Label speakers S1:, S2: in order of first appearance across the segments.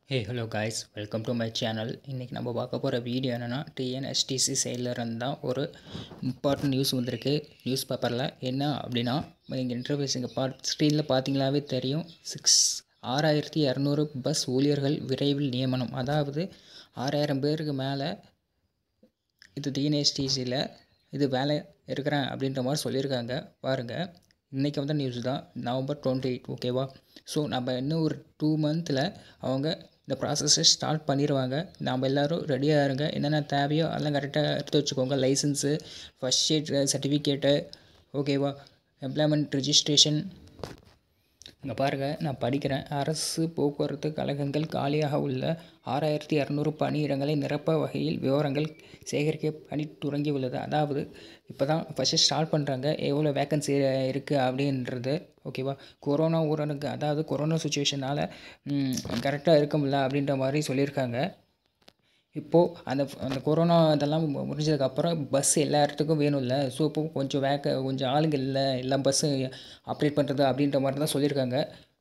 S1: hey hello guys welcome to my channel இன்றைக்கி நம்ம பார்க்க போகிற வீடியோ என்னென்னா டிஎன்எஸ்டிசி சைடில் இருந்து தான் ஒரு இம்பார்ட்டன்ட் நியூஸ் வந்திருக்கு நியூஸ் பேப்பரில் என்ன அப்படின்னா இங்கே இன்டர்வியூஸ் இங்கே பா ஸ்க்ரீனில் பார்த்தீங்களாவே தெரியும் சிக்ஸ் ஆறாயிரத்தி இரநூறு பஸ் ஊழியர்கள் விரைவில் நியமனம் அதாவது ஆறாயிரம் பேருக்கு மேலே இது டிஎன்எஸ்டிசியில் இது வேலை இருக்கிறேன் அப்படின்ற மாதிரி சொல்லியிருக்காங்க பாருங்கள் இன்றைக்கி வந்த நியூஸ் தான் நவம்பர் டுவெண்ட்டி எயிட் ஓகேவா ஸோ நம்ம இன்னும் ஒரு டூ மந்த்தில் அவங்க இந்த ப்ராசஸை ஸ்டார்ட் பண்ணிடுவாங்க நாம் எல்லோரும் ரெடியாக இருங்க என்னென்ன தேவையோ அதெல்லாம் கரெக்டாக எடுத்து வச்சுக்கோங்க லைசன்ஸு ஃபஸ்ட் எய்ட் சர்டிஃபிகேட்டு ஓகேவா எம்ப்ளாய்மெண்ட் ரிஜிஸ்ட்ரேஷன் இங்கே பாருங்கள் நான் படிக்கிறேன் அரசு போக்குவரத்து கழகங்கள் காலியாக உள்ள ஆறாயிரத்தி இரநூறு பணியிடங்களை நிரப்ப வகையில் விவரங்கள் சேகரிக்க பணி தொடங்கியுள்ளது அதாவது இப்போ தான் ஃபஸ்ட்டு ஸ்டார்ட் பண்ணுறாங்க எவ்வளோ வேக்கன்சி இருக்குது அப்படின்றது ஓகேவா கொரோனா ஊரனுக்கு அதாவது கொரோனா சுச்சுவேஷனால் கரெக்டாக இருக்க முடியல அப்படின்ற மாதிரி சொல்லியிருக்காங்க இப்போது அந்த அந்த கொரோனா இதெல்லாம் முடிஞ்சதுக்கப்புறம் பஸ் எல்லா இடத்துக்கும் வேணும்ல ஸோ இப்போ கொஞ்சம் வேக்க கொஞ்சம் ஆளுங்க இல்லை எல்லா பஸ்ஸு ஆப்ரேட் பண்ணுறது அப்படின்ற மாதிரி தான் சொல்லியிருக்காங்க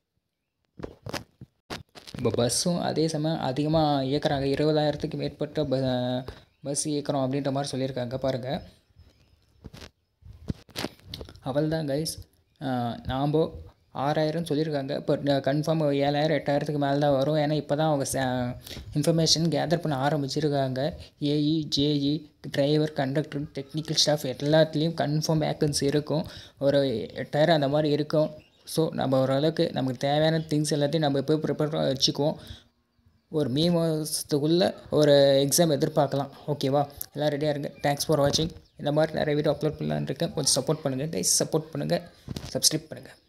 S1: இப்போ பஸ்ஸும் அதே சமயம் அதிகமாக இயக்குறாங்க இருபதாயிரத்துக்கு மேற்பட்ட ப பஸ் இயக்குறோம் அப்படின்ற மாதிரி சொல்லியிருக்காங்க பாருங்கள் அவள் தான் கைஸ் நாம் ஆறாயிரம் சொல்லியிருக்காங்க பட் கன்ஃபார்ம் ஏழாயிரம் எட்டாயிரத்துக்கு மேலே தான் வரும் ஏன்னா இப்போ தான் அவங்க இன்ஃபர்மேஷன் கேதர் பண்ண ஆரம்பிச்சிருக்காங்க AE JE driver conductor technical staff எல்லாத்துலேயும் கன்ஃபார்ம் வேக்கன்சி இருக்கும் ஒரு எட்டாயிரம் அந்த மாதிரி இருக்கும் ஸோ நம்ம ஓரளவுக்கு நமக்கு தேவையான திங்ஸ் எல்லாத்தையும் நம்ம இப்போ ப்ரிப்பேர் வச்சுக்குவோம் ஒரு மே மாதத்துக்குள்ளே ஒரு எக்ஸாம் எதிர்பார்க்கலாம் ஓகேவா எல்லாம் ரெடியாக இருங்க தேங்க்ஸ் ஃபார் வாட்சிங் இந்த மாதிரி நிறைய வீடியோ அப்லோட் பண்ணலான்னு இருக்கேன் கொஞ்சம் சப்போர்ட் பண்ணுங்கள் கைஸ் சப்போர்ட் பண்ணுங்கள் சப்ஸ்கிரைப் பண்ணுங்கள்